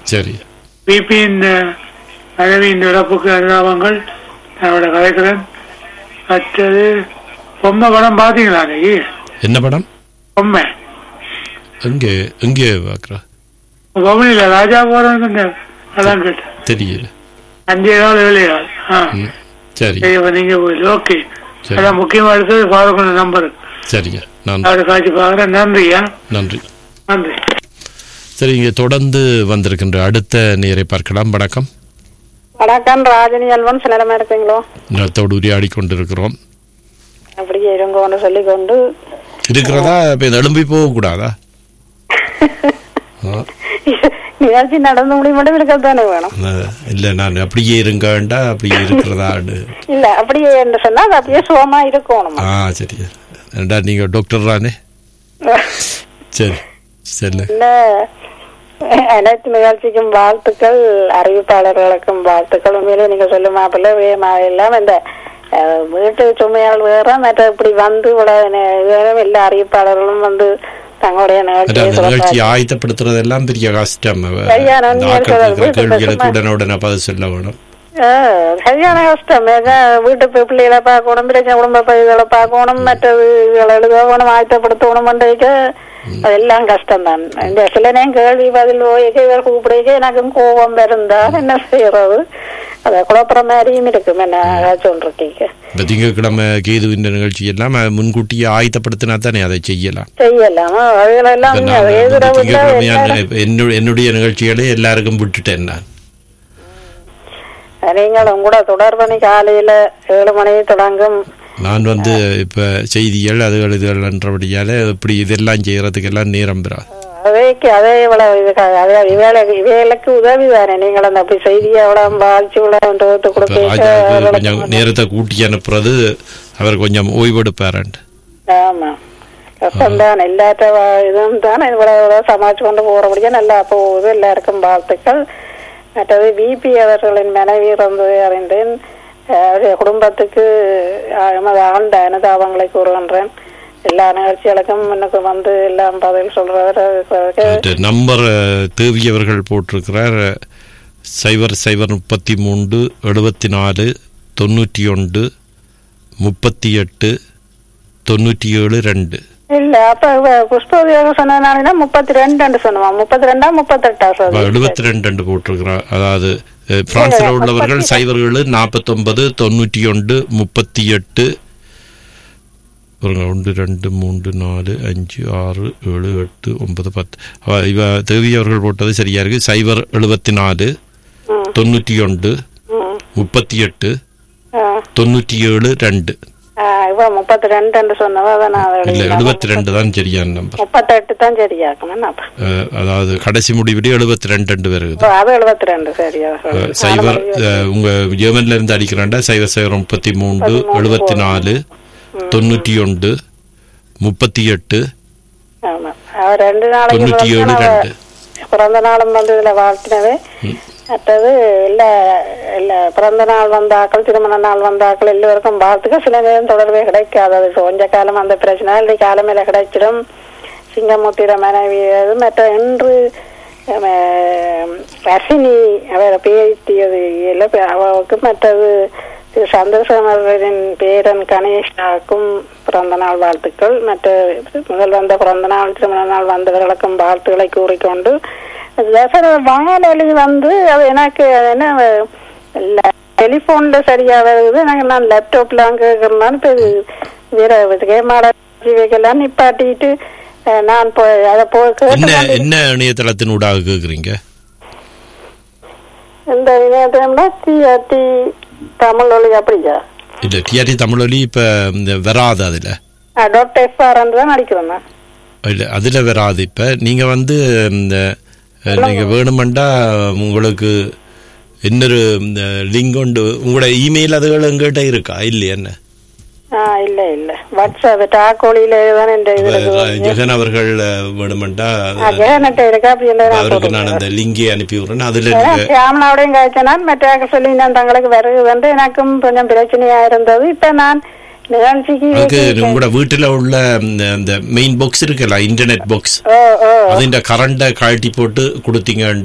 சரி பிபியின் மனைவியின் இழப்புக்கு அனுதாபங்கள் நான் கதைக்கிறேன் மற்றது பொம்மை படம் பாத்தீங்களா அன்னைக்கு என்ன படம் பொம்மை எங்கே எங்கே பார்க்குறா பொம்மையில ராஜா போறேன்னு அதான் கேட்டேன் தெரியல அஞ்சு நாள் ஏழு நாள் ஆ ம் சரி சரி, அப்ப நீங்க போயிடு ஓகே சரி. அதான் முக்கியமா இருக்குது ஃபாலோ நம்பர் சரிங்க நான் அவரை காட்சி பார்க்குறேன் நன்றியா நன்றி நன்றி சரி இங்கே தொடர்ந்து வந்திருக்கின்ற அடுத்த நேரை பார்க்கலாம் வணக்கம் வணக்கம் ராஜினி அல்வன் நிலமா இருக்கீங்களோ நிலத்தோடு உரையாடி கொண்டிருக்கிறோம் அப்படியே இருங்கோன்னு சொல்லிக்கொண்டு இருக்கிறதா இப்போ இந்த எழும்பி போகக்கூடாதா ஆ, நிகழ்ச்சி நடந்து முடியும் மட்டும் இருக்கத்தானே வேணும் அஹ், இல்ல நான் அப்படியே இருங்கண்டா அப்படியே இருக்கிறதாடு இல்ல அப்படியே என்ன சொன்னா அது அப்படியே சுகமா இருக்கணும் ஆ சரி ஏண்டா நீங்க டாக்டர் தானே சரி சரி இல்ல அனைத்து நிகழ்ச்சிக்கும் வாழ்த்துக்கள் அறிவிப்பாளர்களுக்கும் வாழ்த்துக்கள் உண்மையிலே நீங்க சொல்லும் மாப்பிள்ள வேமா எல்லாம் இந்த அஹ், வீட்டு சுமையால் வேற மற்ற இப்படி வந்து இவ்வளவு நே- எல்லா அறிவிப்பாளர்களும் வந்து தங்களுடைய அதான் நிகழ்ச்சியை அந்த நிகழ்ச்சியை சிறப்பாக ஆயத்தப்படுத்துறது எல்லாம் பெரிய கஷ்டம் அவ- சரியான இந்த உண்மையா ஆட்கள் இருக்கிறது. கேட்கிற கேள்விகளுக்கு வீட்டு உடனே உடனே பதில் சொல்ல வேணும் ஆ, சரியான கஷ்டம் ஏன்னா வீட்டு பி- பிள்ளைகளை பார்க்கணும் பிரச்சனை குடும்ப பகுதிகளை பார்க்கணும் மற்றது இதுகளை எழுதணும் ஆயத்தப்படுத்தணும் பண்றதுக்கு அதெல்லாம் கஷ்டம் தான் இந்த சில நேரம் கேள்வி பதில் ஓய்க்கு இவர் கூப்பிடுக்க எனக்கும் கோபம் இருந்தா என்ன செய்யறது அத குழப்புற மாதிரியும் இருக்கும் என்ன சொல்றீங்க இப்ப திங்கட்கிழமை கேதுவின் நிகழ்ச்சி எல்லாம் அஹ், முன்கூட்டியே ஆயத்தப்படுத்தினா தானே அதை செய்யலாம் செய்யலாம் அதுகளெல்லாம் இப்ப நான் எதிரவுல திங்கட்கிழமையான எல்லாரும் இப்ப என்னுடைய என்னுடைய நிகழ்ச்சிகளை எல்லாருக்கும் விட்டுட்டேன் நான் நீங்களும் கூட தொடர் பண்ணி காலையில ஏழு மணி தொடங்கும் நான் வந்து இப்ப செய்திகள் அதுகள் இதுகள் என்றபடியால இப்படி இதெல்லாம் செய்யறதுக்கெல்லாம் நேரம் பெறா அதைக்கு அதே இவ்வளவு இது க- அதே இவேளை இவேளுக்கு உதவி தானே நீங்கள் அந்த அப்படி செய்தியை எவ்வளவு வாழ்ச்சி இவ்வளவு தொகுத்து இப்ப ராஜா கொடுப்பீங்க கொஞ்சம் நேரத்தை கூட்டி அனுப்புறது அவர் கொஞ்சம் ஓய்வெடுப்பாரண்ட் ஆமா கஷ்டம் தான் எல்லாத்த வா- இதுவும் தானே இவ்வளவு இவ்வளவு சமாளிச்சு கொண்டு போறபடியா நல்லா போகுது எல்லாருக்கும் வாழ்த்துக்கள் மற்றது பிபி அவர்களின் மனைவி இறந்ததை அறிந்தேன் அஹ் அவருடைய குடும்பத்துக்கு அஹ், எமது ஆழ்ந்த அனுதாபங்களை கூறுகின்றேன் எல்லா நிகழ்ச்சிகளுக்கும் எனக்கு வந்து எல்லாம் பதில் சொல்றவர் நம்பர் தேவி அவர்கள் போட்டிருக்கிறார் சைபர் சைபர் முப்பத்தி மூன்று எழுபத்தி நாலு தொண்ணூற்றி ஒன்று முப்பத்தி எட்டு தொண்ணூற்றி ஏழு ரெண்டு இல்ல அப்ப இவ புஷ்போதியாக சொன்னதுனால முப்பத்தி ரெண்டு சொன்னவா முப்பத்தி ரெண்டா முப்பத்தெட்டா சார் எழுபத்தி ரெண்டு போட்டிருக்கிறார் அதாவது அஹ், பிரான்ஸ்ல உள்ளவர்கள் சைபர்கள் நாற்பத்தொன்பது தொண்ணூற்றி ஒன்று முப்பத்தி எட்டு பாருங்க ஒன்று ரெண்டு மூன்று நாலு அஞ்சு ஆறு ஏழு எட்டு ஒன்பது பத்து அவ இவ தேவி அவர்கள் போட்டது சரியா இருக்கு சைபர் எழுபத்தி நாலு ம், தொண்ணூற்றி ஒன்று ம். முப்பத்தி எட்டு ஆ, தொண்ணூற்றி ஏழு ரெண்டு ஆ, இவ முப்பத்தி ரெண்டு சொன்னவா அதை நான் அதை இல்ல எழுதினேன். எழுபத்தி ரெண்டு தான் சரியான நம்பர் முப்பத்தெட்டு தான் சரியாக்கணும் அப்ப அஹ், அதாவது கடைசி முடிவிலே எழுபத்தி ரெண்டு வருது ஓ, அது எழுபத்தி ரெண்டு சரியா அஹ், சைபர் அஹ், உங்க ஜெர்மன்ல இருந்து அடிக்கிறாண்டா சைபர் சைபர் முப்பத்தி மூன்று எழுபத்தி நாலு தொண்ணூற்றி ஒன்று முப்பத்தி எட்டு ஆமா அவர் ரெண்டு நாளைக்கு தொண்ணூற்றி ஏழு முதல்ல ரெண்டு அவ பிறந்த நாளும் வந்து இதுல வாழ்த்தினது மற்றது இல்ல இல்ல பிறந்த நாள் வந்தாக்கள் திருமண நாள் வந்தாக்கள் எல்லோருக்கும் வாழ்த்துக்கள் சில நேரம் தொடர்பே கிடைக்காது அது கொஞ்ச காலம் அந்த பிரச்சனை இல்லை காலமேல கிடைச்சிடும் சிங்கமூர்த்தியிட மனைவி அது மற்ற இன்று ரசினி அவர் பேத்தியது இல்லை அவருக்கு மற்றது திரு சந்திரசேகரின் பேரன் கணேஷாவுக்கும் பிறந்த நாள் வாழ்த்துக்கள் மற்ற முதல் வந்த பிறந்த நாள் திருமண நாள் வந்தவர்களுக்கும் வாழ்த்துக்களை கூறிக்கொண்டு தசர வானொலி வந்து அது எனக்கு அது என்ன டெலிஃபோன்ல சரியா வருது எனக்கு நான் லேப்டாப்ல அங்க கேட்கறதுனால இப்போ இது வேற கேமாட வைக்கலாம் நிப்பாட்டிட்டு அஹ், நான் போய் அதை போய் என்ன கேட்டு என்ன இணையதளத்தின் ஊடாக கேக்குறீங்க இந்த இணையத்திலம்னா டிஆர்டி தமிழ் ஒளி அப்படியா இல்ல டிஆர்டி தமிழொலி இப்ப இந்த வராது அதுல டாக்டர் எஃப்ஆர் தான் அடிக்கிறேன் நான் இல்ல அதுல வராது இப்ப நீங்க வந்து இந்த அஹ், நீங்க வேணுமெண்டா உங்களுக்கு இன்னொரு லிங்க் உண்டு உங்களோட இமெயில் அதுகள் எங்கிட்ட இருக்கா இல்லையா என்ன ஆ இல்ல இல்ல வாட்ஸ்அப் டாக்கோலியில தான் இந்த இது இப்ப இருக்கு ஜெகன் அவர்கள் அஹ், வேணுமெண்டா ஆ, ஜெகன்கிட்ட இருக்கா அப்படி என்ன நான் அவருக்கு நான் சொல்றேன் அந்த லிங்கே அனுப்பி விடுறேன் அதுல நீங்க சியாமனாவோடையும் காய்ச்சனால் மற்ற சொல்லி நான் தங்களுக்கு வருது வந்து எனக்கும் கொஞ்சம் பிரச்சனையா இருந்தது இப்ப நான் நிகழ்ச்சிக்கு அதுக்கு உங்களோட வீட்டுல உள்ள இந்த- அந்த மெயின் பாக்ஸ் இருக்குல்ல இன்டர்நெட் பாக்ஸ் ஓ ஓ അതിന്റെ കറണ്ട് കഴറ്റി പോട്ട് കൊടുത്തിങ്ങ